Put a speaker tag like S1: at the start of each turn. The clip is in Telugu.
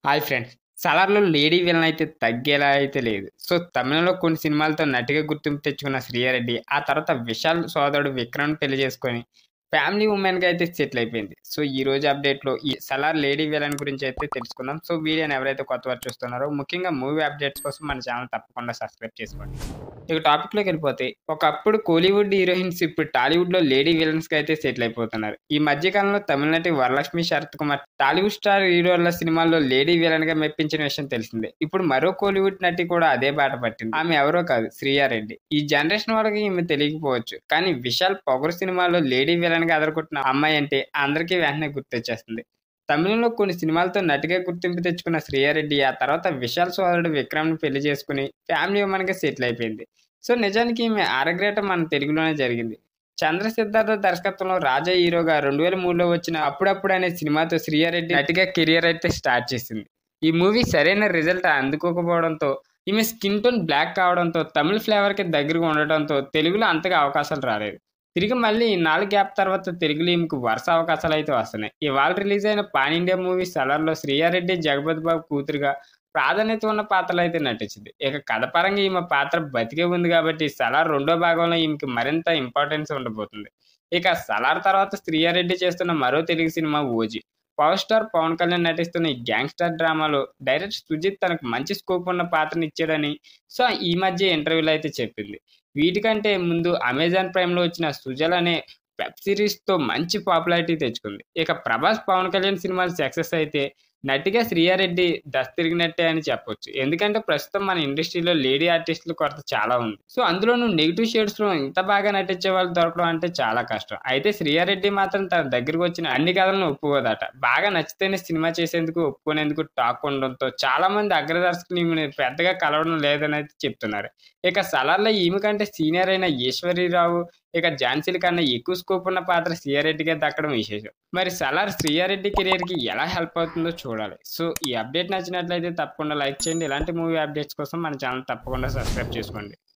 S1: Hi friends. 'సలార్‌లో లేడీ విలన్ అయితే తగ్గేలా అయితే లేదు. సో, తమిళంలో కొన్ని సినిమాలతో నటిగా గుర్తింపు తెచ్చుకున్న శ్రీయారెడ్డి, ఆ తర్వాత విశాల్ సోదరుడు విక్రమ్‌ని పెళ్లి చేసుకొని, ఫ్యామిలీ వుమెన్‌గా అయితే సెటిల్ అయిపోయింది. సో, ఈరోజు అప్డేట్‌లో ఈ 'సలార్' లేడీ విలన్ గురించి అయితే తెలుసుకుందాం. సో, వీడియోని ఎవరైతే కొత్తవారు చూస్తున్నారో, ముఖ్యంగా మూవీ అప్డేట్స్ కోసం మన ఛానల్ తప్పకుండా సబ్స్క్రైబ్ చేసుకోండి. ఇక టాపిక్‌లోకి వెళ్ళిపోతే, ఒకప్పుడు కోలీవుడ్ హీరోయిన్స్ ఇప్పుడు టాలీవుడ్‌లో లేడీ విలన్స్‌గా అయితే సెటిల్ అయిపోతున్నారు. ఈ మధ్య కాలంలో తమిళ నటి వరలక్ష్మి శరత్ కుమార్ టాలీవుడ్ స్టార్ హీరోల సినిమాల్లో లేడీ విలన్‌గా మెప్పించిన విషయం తెలిసిందే. ఇప్పుడు మరో కోలీవుడ్ నటి కూడా అదే బాట పట్టింది. ఆమె ఎవరో కాదు శ్రీయారెడ్డి. ఈ జనరేషన్ వాళ్ళకి ఈమె తెలియకపోవచ్చు. కానీ విశాల్ 'పొగరు' సినిమాలో లేడీ విలన్‌గా అదరగొట్టిన అమ్మాయి అంటే అందరికీ వెంటనే గుర్తొచ్చేస్తుంది. తమిళంలో కొన్ని సినిమాలతో నటిగా గుర్తింపు తెచ్చుకున్న శ్రీయారెడ్డి, ఆ తర్వాత విశాల్ సోదరుడు విక్రమ్‌ని పెళ్లి చేసుకొని, ఫ్యామిలీ వుమెన్‌గా సెటిల్ అయిపోయింది. సో, నిజానికి ఈమె అరగ్రేటం మన తెలుగులోనే జరిగింది. చంద్ర సిద్ధార్థ దర్శకత్వంలో 'రాజా' హీరోగా 2003లో వచ్చిన 'అప్పుడప్పుడు' అనే సినిమాతో శ్రీయారెడ్డి నటిగా కెరియర్ అయితే స్టార్ట్ చేసింది. ఈ మూవీ సరైన రిజల్ట్ అందుకోకపోవడంతో, ఈమె స్కిన్ టోన్ బ్లాక్ కావడంతో, తమిళ్ ఫ్లేవర్‌కి దగ్గరగా ఉండటంతో తెలుగులో అంతగా అవకాశాలు రాలేదు. తిరిగి మళ్ళీ ఇన్నాళ్ల గ్యాప్ తర్వాత తెలుగులో ఈమెకు వరుస అవకాశాలైతే వస్తున్నాయి. ఇవాళ రిలీజ్ అయిన పాన్ ఇండియా మూవీ 'సలార్‌లో' శ్రీయారెడ్డి జగపతి బాబు కూతురుగా ప్రాధాన్యత ఉన్న పాత్రలో అయితే నటించింది. ఇక కథ పరంగా ఈమె పాత్ర బతికే ఉంది కాబట్టి 'సలార్' రెండో భాగంలో ఈమెకి మరింత ఇంపార్టెన్స్ ఉండబోతుంది. ఇక 'సలార్' తర్వాత శ్రీయారెడ్డి చేస్తున్న మరో Telugu cinema 'OG'. Power star Pawan Kalyan నటిస్తున్న ఈ గ్యాంగ్స్టర్ డ్రామాలో డైరెక్టర్ సుజిత్ తనకు మంచి స్కోప్ ఉన్న పాత్రని ఇచ్చాడని, సో, ఈ మధ్య ఇంటర్వ్యూలో అయితే చెప్పింది. వీటికంటే ముందు అమెజాన్ ప్రైమ్‌లో వచ్చిన 'సుజల్' అనే వెబ్ సిరీస్‌తో మంచి పాపులారిటీ తెచ్చుకుంది. ఇక ప్రభాస్, పవన్ కళ్యాణ్ సినిమాలు సక్సెస్ అయితే, నటిగా శ్రీయారెడ్డి దశ తిరిగినట్టే అని చెప్పొచ్చు. ఎందుకంటే ప్రస్తుతం మన ఇండస్ట్రీలో లేడీ ఆర్టిస్టుల కొరత చాలా ఉంది. సో, అందులోనూ నెగెటివ్ షేడ్స్‌లో ఇంత బాగా నటించే వాళ్ళు దొరకడం అంటే చాలా కష్టం. అయితే శ్రీయారెడ్డి మాత్రం తన దగ్గరకు వచ్చిన అన్ని కథలను ఒప్పుకోదట. బాగా నచ్చితేనే సినిమా చేసేందుకు ఒప్పుకునేందుకు టాక్ ఉండడంతో చాలా మంది అగ్ర దర్శకులు ఈమెను పెద్దగా కలవడం లేదనైతే చెప్తున్నారు. ఇక 'సలార్‌లో ఈమె కంటే సీనియర్ అయిన ఈశ్వరీరావు, ఇక ఝాన్సీల కన్నా ఎక్కువ స్కోప్ ఉన్న పాత్ర శ్రీయారెడ్డికే దక్కడం విశేషం. మరి 'సలార్' శ్రీయారెడ్డి కెరియర్‌కి ఎలా హెల్ప్ అవుతుందో చూడాలి. సో, ఈ అప్డేట్ నచ్చినట్లయితే తప్పకుండా లైక్ చేయండి. ఇలాంటి మూవీ అప్డేట్స్ కోసం మన ఛానల్ తప్పకుండా సబ్స్క్రైబ్ చేసుకోండి.